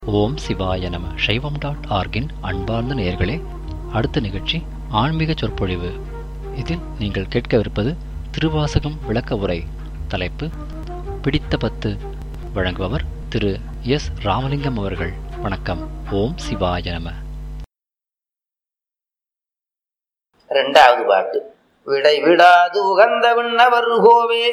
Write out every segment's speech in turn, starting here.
ஓம் சிவாய நம சைவம் டாட் ஆர்கின் அன்பார்ந்த நேயர்களே அடுத்த நிகழ்ச்சி ஆன்மீக சொற்பொழிவு இதில் நீங்கள் கேட்கவிருப்பது திருவாசகம் விளக்க உரை தலைப்பு பிடித்த பத்து வழங்குபவர் திரு எஸ் ராமலிங்கம் அவர்கள் வணக்கம் ஓம் சிவாய நம ரெண்டாவது பாட்டு விடை விடாது உகந்த விண்ணவர் கோவே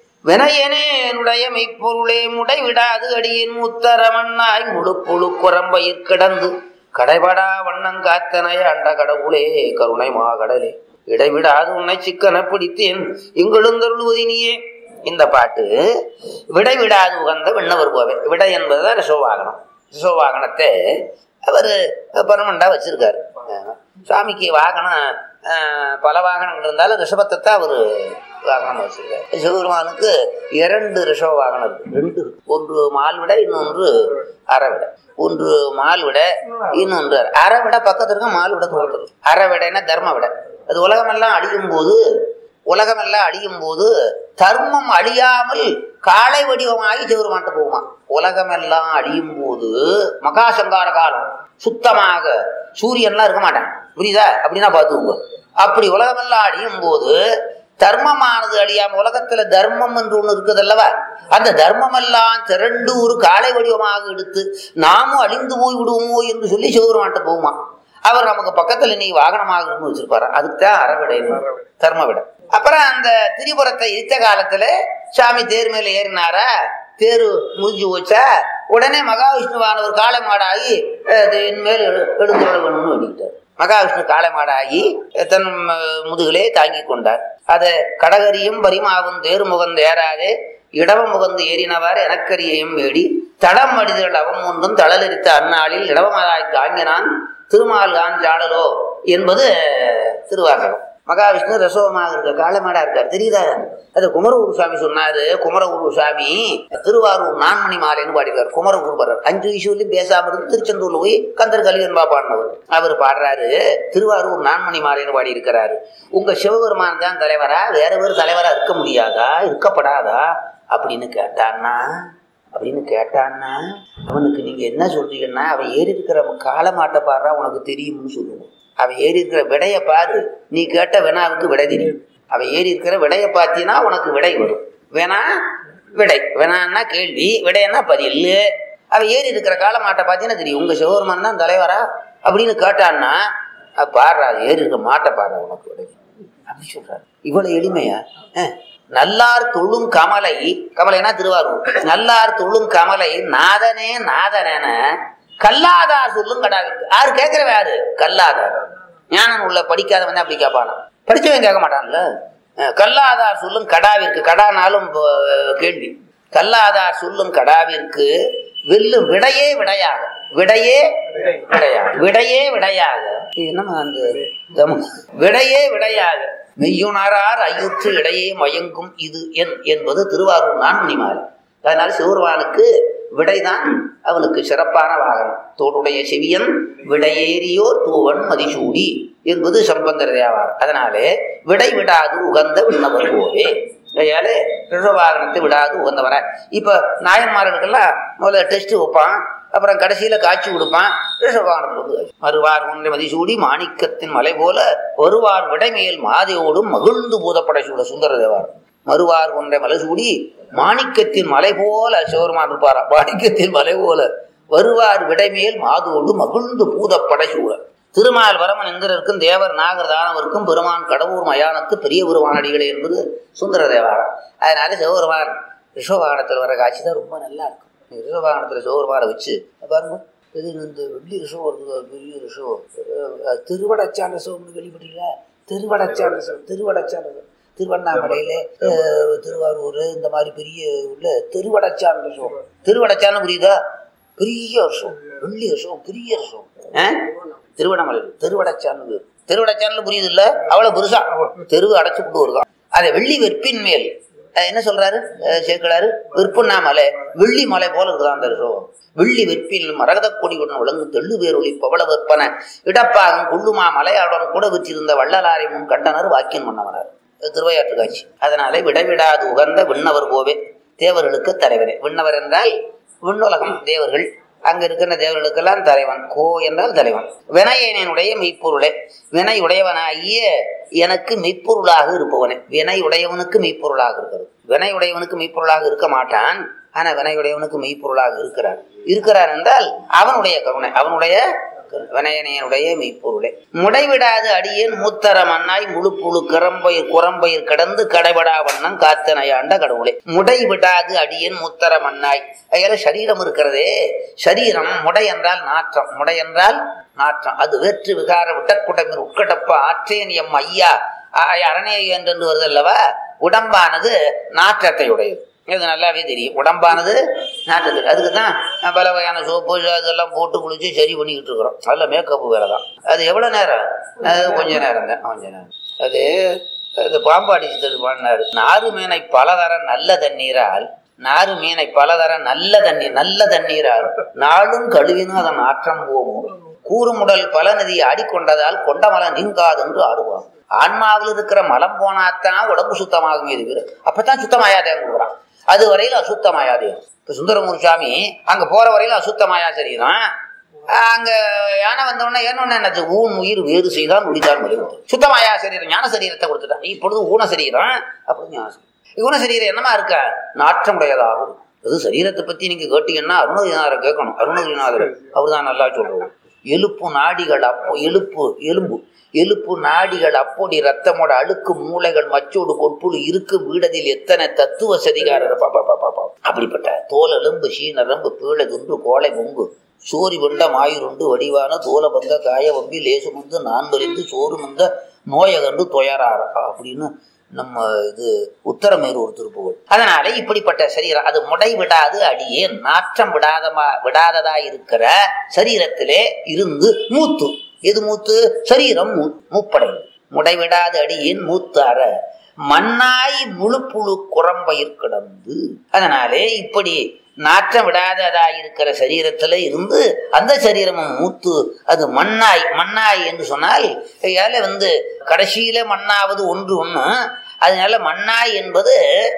வினையனேனுடைய மெய்ப்பொருளே முடை விடாது அடியின் முத்தரமண்ணாய் முழு புழு குரம்பயிர் கிடந்து கடைபடா வண்ணங்காத்தனை அண்ட கடவுளே கருணை மாகடலே இடைவிடாது உன்னை சிக்கன பிடித்தேன் எங்கெழுந்தருள்வதி நீயே இந்த பாட்டு விடை விடாது உகந்த விண்ணவர் கோவே விடை என்பதுதான் ரிஷோவாகனம் ரிஷோவாகனத்தை அவர் பர்மனண்டா வச்சிருக்காரு சுவாமிக்கு வாகனம் ஆஹ், பல வாகனங்கள் இருந்தாலும் ரிஷபத்தை தான் அவர் வாகனம் வச்சிருக்காரு சிவபெருமானுக்கு இரண்டு ரிஷப வாகனம் இருக்கு ரெண்டு இருக்கு. ஒன்று மால்விட இன்னொன்று அறவிட ஒன்று மால்விட இன்னொன்று அரை. அறவிட பக்கத்துல இருக்க மால்விட தூரத்தில் இருக்கு. அறவிடைன்னா தர்ம விட அது உலகமெல்லாம் அழியும் போது உலகமெல்லாம் அழியும் போது தர்மம் அழியாமல் காளை வடிவமாகி சிவருமான்ட்டு போகுமா உலகமெல்லாம் அழியும் போது மகாசங்கார காலம் சுத்தமாக சூரியன்லாம் இருக்க மாட்டான் புரியுதா அப்படின்னா பார்த்துக்கோங்க அப்படி உலகமெல்லாம் அழியும் போது தர்மமானது அழியாம உலகத்துல தர்மம் என்று ஒண்ணு இருக்குது அல்லவா அந்த தர்மம் எல்லாம் திரண்டு ஒரு காளை வடிவமாக எடுத்து நாமும் அழிந்து போய் விடுவோமோ என்று சொல்லி சிவருமான்ட்டு போகுமா அவர் நமக்கு பக்கத்துல நீ வாகனமாக இருந்து வச்சிருப்பாரு அதுக்கு தான் அறவிடை தர்ம விட அப்புறம் அந்த திரிபுரத்தை இத்த காலத்துல சாமி தேர் மேல ஏறினாரா தேரு முடிஞ்சு போச்சா உடனே மகாவிஷ்ணுவானவர் காளை மாடாகி அஹ், என் மேல் எழு- எழுந்துள்ள வேணும்னு வேண்டிக்கிட்டார் மகாவிஷ்ணு காளை மாடாகி தன் அஹ், முதுகிலே தாங்கி கொண்டார் அதை கடகரியும் பரிமாவும் தேரு முகந்து ஏறாதே இடவ முகந்து ஏறினவாறு எனக்கரியையும் வேடி தடம் மடிதல் அவம் ஒன்றும் தளலரித்த அந்நாளில் இடவமதாய் தாங்கினான் திருமால்கான் ஜாடலோ என்பது திருவாசகம் மகாவிஷ்ணு ரசோகமாக இருக்க காலமாடா இருக்கார் தெரியுதா அது குமரகுரு சாமி சொன்னாரு குமரகுரு சாமி திருவாரூர் நான்மணி மாலைன்னு பாடினார் குமரகுருபரர் அஞ்சு விஷயம் பேசாம இருந்து திருச்செந்தூர்ல போய் கந்தர் கலியன்பா பாடினவர் அவர் பாடுறாரு திருவாரூர் நான்மணி மாலைன்னு பாடி இருக்கிறாரு உங்க சிவபெருமான் தான் தலைவரா வேற வேறு தலைவரா இருக்க முடியாதா இருக்கப்படாதா அப்படின்னு கேட்டான்னா அப்படின்னு கேட்டான்னா அவனுக்கு நீங்க என்ன சொல்றீங்கன்னா அவன் ஏறி இருக்கிற காலமாட்ட பாடுறா உனக்கு தெரியும்னு சொல்லுவோம் அவன் ஏறி இருக்கிற விடைய பாரு நீ கேட்ட வினாவுக்கு விடை தெரியும் அவன் ஏறி இருக்கிற விடைய பார்த்தீங்கன்னா உனக்கு விடை வரும் வேணா விடை வேணான்னா கேள்வி விடையன்னா பதில் அவன் ஏறி இருக்கிற காலமாட்டை பார்த்தீங்கன்னா தெரியும் உங்க சிவபெருமான் தான் தலைவரா அப்படின்னு கேட்டான்னா "அஹ், பாடுறா அது ஏறி இருக்க மாட்டை பாடுறா உனக்கு விடை அப்படி சொல்றாரு இவ்வளவு எளிமையா அஹ். நல்லார் தொழும் கமலை கமலைனா திருவாரூர் நல்லார் தொழும் கமலை நாதனே நாதனென கல்லாதார் சொல்லும் கடாவிற்கு யாரு கேட்கிறவ யாரு கல்லாதார் ஞானம் உள்ள படிக்காதவன் தான் அப்படி கேட்பானா படிச்சவன் கேட்க மாட்டான்ல அஹ், கல்லாதார் சொல்லும் கடாவிற்கு கடானாலும் அஹ், கேள்வி கல்லாதார் சொல்லும் கடாவிற்கு வெல்லும் விடையே விடையாக விடையே விடையாக விடையே விடையாக இது என்னம்மா அந்த தம- விடையே விடையாக மெய்யுணரார் ஐயுற்று இடையே மயங்கும் இது என் என்பது திருவாரூர் நான்மணி மாலை அதனால சிவருவானுக்கு விடைதான் அவனுக்கு சிறப்பான வாகனம் தோடுடைய செவியன் விடையேறியோர் தூவன் மதிசூடி என்பது சம்பந்தர் தேவாரம் அதனாலே விடை விடாது உகந்த விண்ணவர் போவே கையாலே ரிஷவாகனத்தை விடாது உகந்தவர இப்ப நாயன்மார்களுக்கெல்லாம் முதல்ல டெஸ்ட் வைப்பான் அப்புறம் கடைசியில காட்சி கொடுப்பான் ரிஷவாகனத்துல வந்து மறுவார் ஒன்றை மதிசூடி மாணிக்கத்தின் மலை போல வருவார் விடைமேல் மாதியோடும் மகிழ்ந்து பூதப்படை சூட சுந்தர தேவாரம் மறுவார் ஒன்றை மலை சூடி மாணிக்கத்தின் மலை போல சிவருமான் இருப்பாரா மாணிக்கத்தின் மலை போல வருவார் விடைமேல் மாதோடு மகிழ்ந்து பூதப்படை சூழ திருமால் வரமன் எந்திரருக்கும் தேவர் நாகர் தானவருக்கும் பெருமான் கடவுர் மயானத்து பெரிய பெருமானடிகளே என்பது சுந்தர தேவாரம் அதனால சிவபெருமான் ரிஷபவாகனத்தில் வர காட்சி தான் ரொம்ப நல்லா இருக்கும் நீ ரிஷபவாகனத்தில் சிவபெருமானை வச்சு பாருங்க இது இந்த வெள்ளி ரிஷம் வருது ஒரு பெரிய ரிஷம் அஹ் திருவடச்சான ரிஷம்னு கேள்விப்பட்டீங்களா திருவடச்சான ரிஷம் திருவடச்சான ரிஷம் திருவண்ணாமலையில அஹ், திருவாரூர் இந்த மாதிரி பெரிய உள்ள திருவடச்சான ரிஷம் திருவடச்சான்னு புரியுதா பெரிய வருஷம் வெள்ளி வருஷம் பெரிய வருஷம் திருவண்ணாமலை திருவடச்சானல் திருவடச்சானல் புரியுது இல்ல அவ்வளவு பெருசா தெருவு அடைச்சு கொண்டு வருதான் அதை வெள்ளி வெற்பின் மேல் அஹ் என்ன சொல்றாரு அஹ் சேர்க்கிறாரு வெற்புண்ணாமலை வெள்ளி மலை போல இருக்குதான் அந்த ரிஷம் வெள்ளி வெற்பில் மரகத கொடியுடன் விளங்கும் தெள்ளு பேரொளி பவள வெப்பன இடப்பாகம் குள்ளுமா மலையாளுடன் கூட விற்றிருந்த வள்ளலாரை முன் கண்டனர் வாக்கியம் பண்ணவனார் திருவையாற்று காட்சி அதனாலே விடவிடாது உகந்த விண்ணவர் கோவே தேவர்களுக்கு தலைவரே விண்ணவர் என்றால் விண்ணுலகம் தேவர்கள் அங்க இருக்கிற தேவர்களுக்கெல்லாம் தலைவன் கோ என்றால் தலைவன் வினயனுடைய மெய்ப்பொருளே வினை உடையவனாகிய எனக்கு மெய்ப்பொருளாக இருப்பவனே வினை உடையவனுக்கு மெய்ப்பொருளாக இருக்கிறது வினை உடையவனுக்கு மெய்ப்பொருளாக இருக்க மாட்டான் ஆனா வினை உடையவனுக்கு மெய்ப்பொருளாக இருக்கிறார் இருக்கிறார் என்றால் அவனுடைய கருணை அவனுடைய வினயனையனுடைய மெய்ப்பொருளே முடைவிடாது அடியேன் மூத்தர மண்ணாய் முழு புழு கரம்பயிர் குரம்பயிர் கடந்து கடைபடா வண்ணம் காத்தனையாண்ட கடவுளே முடைவிடாது அடியேன் மூத்தர மண்ணாய் அதில் சரீரம் இருக்கிறதே சரீரம் முடை என்றால் நாற்றம் முடை என்றால் நாற்றம் அது வேற்று விகார விட்டக்குடமில் உட்கடப்ப ஆற்றேன் எம் ஐயா அரணே என்று வருது அல்லவா உடம்பானது நாற்றத்தை உடையது இது நல்லாவே தெரியும் உடம்பானது நாட்டத்துக்கு அதுக்கு தான் பல வகையான சோப்பு அதெல்லாம் போட்டு குளிச்சு சரி பண்ணிக்கிட்டு இருக்கிறோம் அதில் மேக்கப் வேலை தான் அது எவ்வளோ நேரம் அது கொஞ்ச நேரம் தான் கொஞ்ச நேரம் அது அது பாம்பு அடிச்சு பாடினாரு நாறு மீனை பலதர நல்ல தண்ணீரால் நாறு மீனை பலதர நல்ல தண்ணீர் நல்ல தண்ணீரால் நாளும் கழுவினும் அதன் ஆற்றம் போகும் கூறுமுடல் பல நதி ஆடிக்கொண்டதால் கொண்டமலம் நீங்காது என்று ஆடுவான் ஆன்மாவில் இருக்கிற மலம் போனாத்தான் உடம்பு சுத்தமாகும் இது அப்பதான் சுத்தமாயாதே கொடுக்குறான் அது வரையில் அசுத்தமாயாது இப்போ சுந்தரமூர் சாமி அங்க போற வரையில் அசுத்தமாயா சரீரம் அங்க யானை வந்தோடனே ஏன்னொன்னு என்னது ஊன் உயிர் வேறு செய்தான் முடிதான் முடிவு சுத்தமாயா சரீரம் ஞான சரீரத்தை கொடுத்துட்டான் இப்பொழுது ஊன சரீரம் அப்படி ஞான ஊன சரீரம் என்னமா இருக்க நாற்றமுடையதாகும் அது சரீரத்தை பத்தி நீங்க கேட்டீங்கன்னா அருணகிரிநாதரை கேட்கணும் அருணகிரிநாதர் அவர் தான் நல்லா சொல்லுவோம் எலுப்பு நாடிகள் அப்போ எலுப்பு எலும்பு எலுப்பு நாடிகள் அப்பொடி ரத்தமோட அழுக்கு மூளைகள் மச்சோடு கொட்புழு இருக்கு வீடதில் எத்தனை தத்துவ சதிகாரர் அப்படிப்பட்ட தோல் எலும்பு சீனரம்பு பீழை துண்டு கோலை பொங்கு சோரி வெண்ட மாயுருண்டு வடிவான தோல பந்த காய வம்பி லேசு முந்து நான்கறிந்து சோறு முந்த நோயகண்டு துயரார அப்படின்னு நம்ம இது உத்தரமேறு ஒரு திருப்புகள் அதனால இப்படிப்பட்ட சரீரம் அது முடை விடாது அடியே நாற்றம் விடாதமா விடாததா இருக்கிற சரீரத்திலே இருந்து மூத்து எது மூத்து சரீரம் மூப்படை முடைவிடாது அடியின் மூத்தார மண்ணாய் முழு புழு குரம்பயிர் கிடந்து அதனாலே இப்படி நாற்றம் விடாததா இருக்கிற சரீரத்துல இருந்து அந்த சரீரமும் மூத்து அது மண்ணாய் மண்ணாய் என்று சொன்னால் ஏல வந்து கடைசியில மண்ணாவது ஒன்று ஒன்று அதனால மண்ணாய் என்பது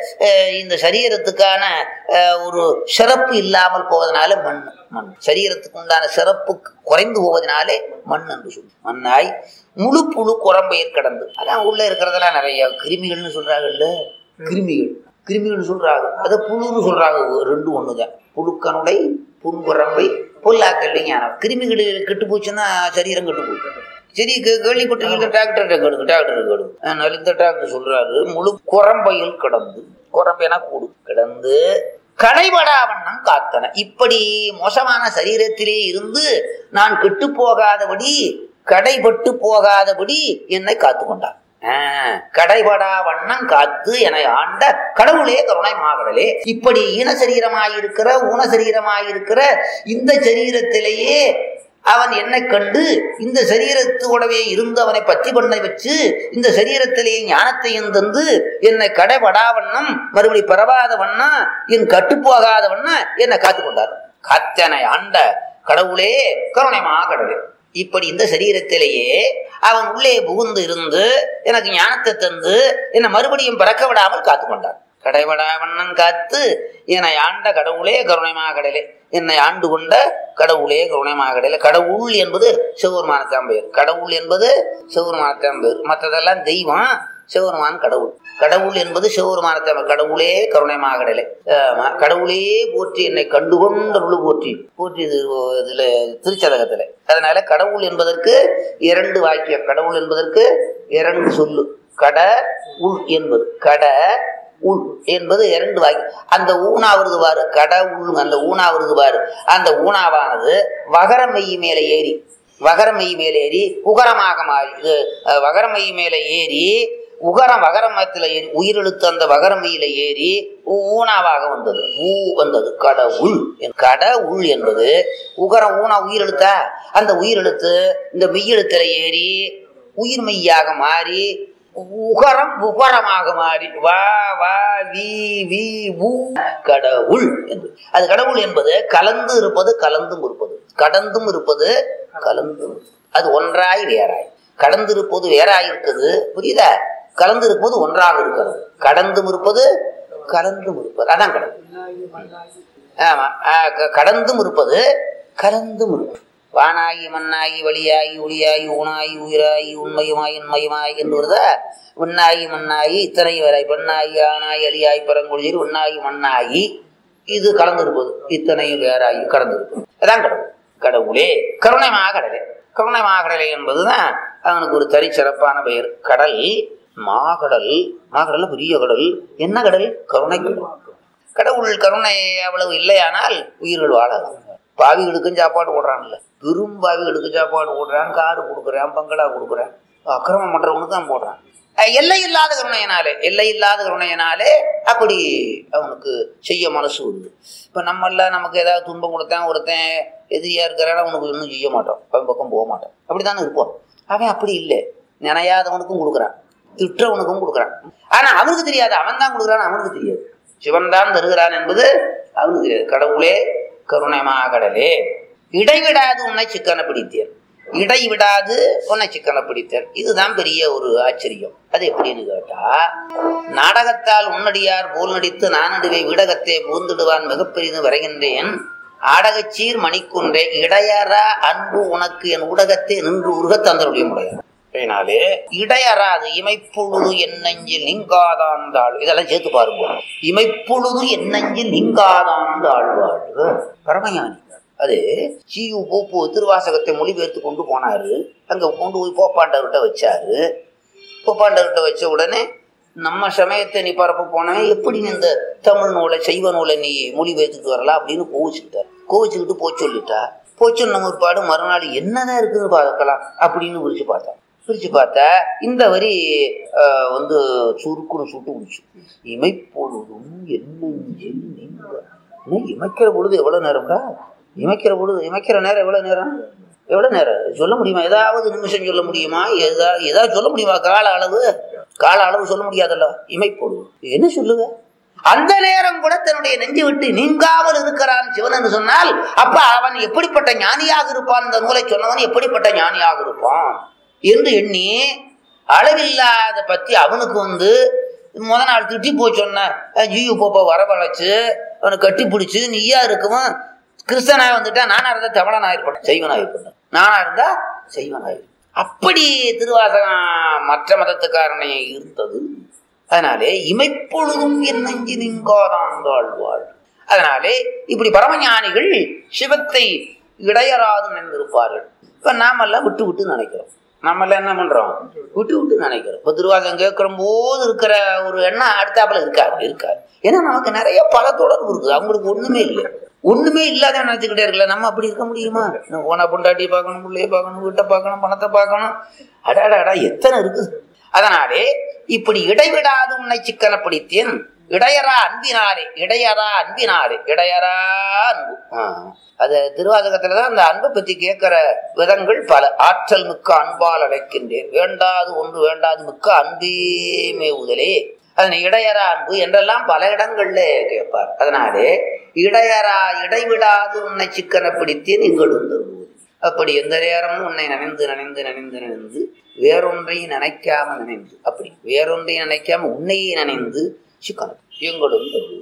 இந்த சரீரத்துக்கான ஒரு சிறப்பு இல்லாமல் போவதனால மண் மண் சரீரத்துக்கு உண்டான சிறப்பு குறைந்து போவதனாலே மண் என்று சொல்லு மண்ணாய் முழு புழு குரம்பயிர் கடந்து அதான் உள்ள இருக்கிறதெல்லாம் நிறைய கிருமிகள்னு சொல்றாங்கல்ல கிருமிகள் கிருமிகள் சொல்றாங்க அதை புழுன்னு சொல்றாங்க ரெண்டு ஒண்ணுதான் புழுக்கனுடை புன்புறம்பை பொல்லாக்கல்வி ஞானம் கிருமிகள் கெட்டு போச்சுன்னா சரீரம் கெட்டு போச்சு சரி கேள்விப்பட்டிருக்க டாக்டர் கேளுங்க டாக்டர் கேளுங்க அதனால இந்த டாக்டர் சொல்றாரு முழு குரம்பையில் கிடந்து குரம்பைனா கூடு கிடந்து கடைபடா வண்ணம் காத்தன இப்படி மோசமான சரீரத்திலே இருந்து நான் கெட்டு போகாதபடி கடைபட்டு போகாதபடி என்னை காத்து கொண்டார் கடைபடா வண்ணம் காத்து என ஆண்ட கடவுளே கருணை மாகடலே இப்படி ஈன சரீரமாயிருக்கிற ஊன சரீரமாயிருக்கிற இந்த சரீரத்திலேயே அவன் என்னை கண்டு இந்த சரீரத்தோடவே இருந்து அவனை பற்றி பண்ண வச்சு இந்த சரீரத்திலேயே ஞானத்தையும் தந்து என்னை கடைபடா வண்ணம் மறுபடி பரவாத வண்ணம் என் கட்டுப்போகாத வண்ணம் என்னை காத்து கொண்டார் காத்தனை ஆண்ட கடவுளே கருணை மாகடலே இப்படி இந்த சரீரத்திலேயே அவன் உள்ளே புகுந்து இருந்து எனக்கு ஞானத்தை தந்து என்னை மறுபடியும் பிறக்க விடாமல் காத்து கொண்டான் கடைபடா வண்ணம் காத்து என்னை ஆண்ட கடவுளே கருணைமாக கடலே என்னை ஆண்டு கொண்ட கடவுளே கருணைமாக கடலே கடவுள் என்பது சிவபெருமானத்தான் பெயர் கடவுள் என்பது சிவபெருமானத்தான் பெயர் மற்றதெல்லாம் தெய்வம் சிவபெருமான் கடவுள் கடவுள் என்பது சிவபெருமானத்தை கடவுளே கருணைமாக கடலே கடவுளே போற்றி என்னை கண்டுகொண்ட நுழு போற்றி போற்றி இது இதுல திருச்சதகத்துல அதனால கடவுள் என்பதற்கு இரண்டு வாக்கியம் கடவுள் என்பதற்கு இரண்டு சொல்லு கட உள் என்பது கட உள் என்பது இரண்டு வாக்கி அந்த ஊனா வருது பாரு கட உள் அந்த ஊனா வருது பாரு அந்த ஊனாவானது வகர மெய் மேலே ஏறி வகர மெய் மேலே ஏறி உகரமாக மாறி இது வகர மெய் மேலே ஏறி உகரம் வகரமத்துல ஏறி உயிரெழுத்து அந்த வகரமையில ஏறி ஊனாவாக வந்தது ஊ வந்தது கட உள் கட உள் என்பது உகரம் ஊனா உயிரெழுத்தா அந்த உயிரெழுத்து இந்த மெய்யெழுத்துல ஏறி உயிர் மெய்யாக மாறி உகரம் உகரமாக மாறி வா வா வி வி ஊ கடவுள் என்று அது கடவுள் என்பது கலந்து இருப்பது கலந்தும் இருப்பது கடந்தும் இருப்பது கலந்தும் அது ஒன்றாய் வேறாய் கடந்து இருப்பது வேறாய் இருக்குது புரியுதா கலந்து இருப்பது ஒன்றாக இருக்கிறது கடந்தும் இருப்பது கலந்தும் இருப்பது அதான் கடவுள் ஆமா கடந்தும் இருப்பது கலந்தும் இருக்கும் வானாகி மண்ணாகி வழியாகி ஒளியாகி ஊனாகி உயிராகி உண்மையுமாய் உண்மையுமாய் என்று வருதா விண்ணாகி மண்ணாகி இத்தனை வரை பெண்ணாகி ஆனாகி அழியாய் பரங்குழியில் உண்ணாகி மண்ணாகி இது கலந்திருப்பது இத்தனையும் வேறாகி கடந்திருப்பது அதான் கடவுள் கடவுளே கருணை மாகடலே கருணை மாகடலை என்பதுதான் அவனுக்கு ஒரு தனிச்சிறப்பான பெயர் கடல் மாகடல் மாகடல் பெரிய கடல் என்ன கடல் கருணை கடல் கடவுள் கருணை அவ்வளவு இல்லையானால் உயிர்கள் வாழலாம் பாவிகளுக்கும் சாப்பாடு போடுறான்ல பெரும் பாவிகளுக்கு சாப்பாடு போடுறான் காரு கொடுக்குறான் பங்களா கொடுக்குறான் அக்கிரமம் பண்றவனுக்கு தான் போடுறான் அஹ் எல்லை இல்லாத கருணையினாலே எல்லை இல்லாத கருணையினாலே அப்படி அவனுக்கு செய்ய மனசு வருது இப்போ நம்மள நமக்கு ஏதாவது துன்பம் கொடுத்தேன் ஒருத்தன் எதிரியா இருக்கிறான் அவனுக்கு இன்னும் செய்ய மாட்டோம் அவன் பக்கம் போக மாட்டோம் அப்படித்தானே இருப்போம் அவன் அப்படி இல்லை நினையாதவனுக்கும் கொடுக்குறான் திட்டவனுக்கும் கொடுக்குறான் ஆனா அவனுக்கு தெரியாது அவன் தான் கொடுக்குறான் அவனுக்கு தெரியாது சிவன் தான் தருகிறான் என்பது அவனுக்கு தெரியாது கடவுளே கருணைமா கடலே இடைவிடாது உன்னை சிக்கன பிடித்தேன் இடைவிடாது உன்னை சிக்கன பிடித்தேன் இதுதான் பெரிய ஒரு ஆச்சரியம் அது எப்படின்னு கேட்டா நாடகத்தால் உன்னடியார் போல் நடித்து நானடுவை விடகத்தே பூந்துடுவான் மிகப்பெரிதும் வரைகின்றேன் ஆடகச்சீர் மணிக்குன்றே இடையறா அன்பு உனக்கு என் ஊடகத்தே நின்று உருகத் தந்தருடைய முடையார் அதனாலே இடையறாது இமைப்பொழுது என்னஞ்சில் நீங்காதான் தாழ் இதெல்லாம் சேர்த்து பாருங்க இமைப்பொழுது என்னஞ்சில் நீங்காதான் தாழ்வாழ்வு பரமஞானி அது சியு போப்பு திருவாசகத்தை மொழிபெயர்த்து கொண்டு போனாரு அங்க கொண்டு போய் போப்பாண்டவர்கிட்ட வச்சாரு போப்பாண்டவர்கிட்ட வச்ச உடனே நம்ம சமயத்தை நீ பரப்ப போனவன் எப்படி நீ இந்த தமிழ் நூலை செய்வ நூலை நீ மொழிபெயர்த்துட்டு வரலாம் அப்படின்னு கோவிச்சுக்கிட்டார் கோவிச்சுக்கிட்டு போய் சொல்லிட்டா போய் சொன்ன முற்பாடு மறுநாள் என்னதான் இருக்குன்னு பார்க்கலாம் அப்படின்னு பிரிச்சு பார்த்தா பிரிச்சு பார்த்தா இந்த வரி ஆஹ், வந்து சுருக்குன்னு சுட்டு முடிச்சு இமைப்பொழுதும் என்னெஞ்சில் நீங்க இன்னும் இமைக்கிற பொழுது எவ்வளவு நேரம்டா இமைக்கிற பொழுது இமைக்கிற நேரம் எவ்வளவு நேரம் எவ்வளவு நேரம் சொல்ல முடியுமா ஏதாவது நிமிஷம் சொல்ல முடியுமா ஏதா ஏதாவது சொல்ல முடியுமா கால அளவு கால அளவு சொல்ல முடியாதல்ல இமைப்பொழுது என்ன சொல்லுவ அந்த நேரம் கூட தன்னுடைய நெஞ்சு விட்டு நீங்காமல் இருக்கிறான் சிவன் என்று சொன்னால் அப்ப அவன் எப்படிப்பட்ட ஞானியாக இருப்பான் இந்த நூலை சொன்னவன் எப்படிப்பட்ட ஞானியாக இருப்பான் என்று எண்ணி அளவில்லாத பத்தி அவனுக்கு வந்து முத நாள் திட்டி போய் சொன்ன ஜியு போப்ப வரவழைச்சு அவனை கட்டி பிடிச்சு நீயா இருக்கவும் கிறிஸ்தனாய் வந்துட்டா நானா இருந்தா தமிழனா இருப்பேன் செய்வனா இருப்பேன் நானா இருந்தா செய்வனா இருப்பேன் அப்படி திருவாசகம் மற்ற மதத்துக்காரனை இருந்தது அதனாலே இமைப்பொழுதும் என் நெஞ்சு நீங்காதான் வாழ்வாள் அதனாலே இப்படி பரமஞானிகள் சிவத்தை இடையறாது நினைந்திருப்பார்கள் இப்ப நாமெல்லாம் விட்டு விட்டு நினைக்கிறோம் நம்மெல்லாம் என்ன பண்றோம் விட்டு விட்டு நினைக்கிறோம் இப்ப திருவாசகம் கேட்கிற போது இருக்கிற ஒரு எண்ணம் அடுத்தாப்புல இருக்காது இருக்காது ஏன்னா நமக்கு நிறைய பல தொடர்பு இருக்குது அவங்களுக்கு ஒண்ணுமே இல்லை ஒண்ணுமே இல்லாத நினைச்சுக்கிட்டே இருக்கல நம்ம அப்படி இருக்க முடியுமா நம்ம போனா பொண்டாட்டி பார்க்கணும் பிள்ளைய பார்க்கணும் வீட்டை பார்க்கணும் பணத்தை பார்க்கணும் அடாடா எத்தனை இருக்குது அதனாலே இப்படி இடைவிடாது உன்னை சிக்கன பிடித்தேன் இடையரா அன்பினாலே இடையரா அன்பினாலே இடையரா அன்பு ஆ. அது திருவாசகத்துல தான் அந்த அன்பை பத்தி கேட்கிற விதங்கள் பல ஆற்றல் மிக்க அன்பால் அழைக்கின்றேன் வேண்டாது ஒன்று வேண்டாது மிக்க அன்பே மேவுதலே அதனை இடையரா அன்பு என்றெல்லாம் பல இடங்கள்ல கேட்பார் அதனாலே இடையரா இடைவிடாது உன்னை சிக்கன பிடித்தேன் எங்களும் அப்படி எந்த நேரமும் உன்னை நினைந்து நினைந்து நினைந்து நினைந்து வேறொன்றையும் நினைக்காம நினைந்து அப்படி வேறொன்றையும் நினைக்காம உன்னையே நினைந்து சிக்கனம் எங்களும் தருவோம்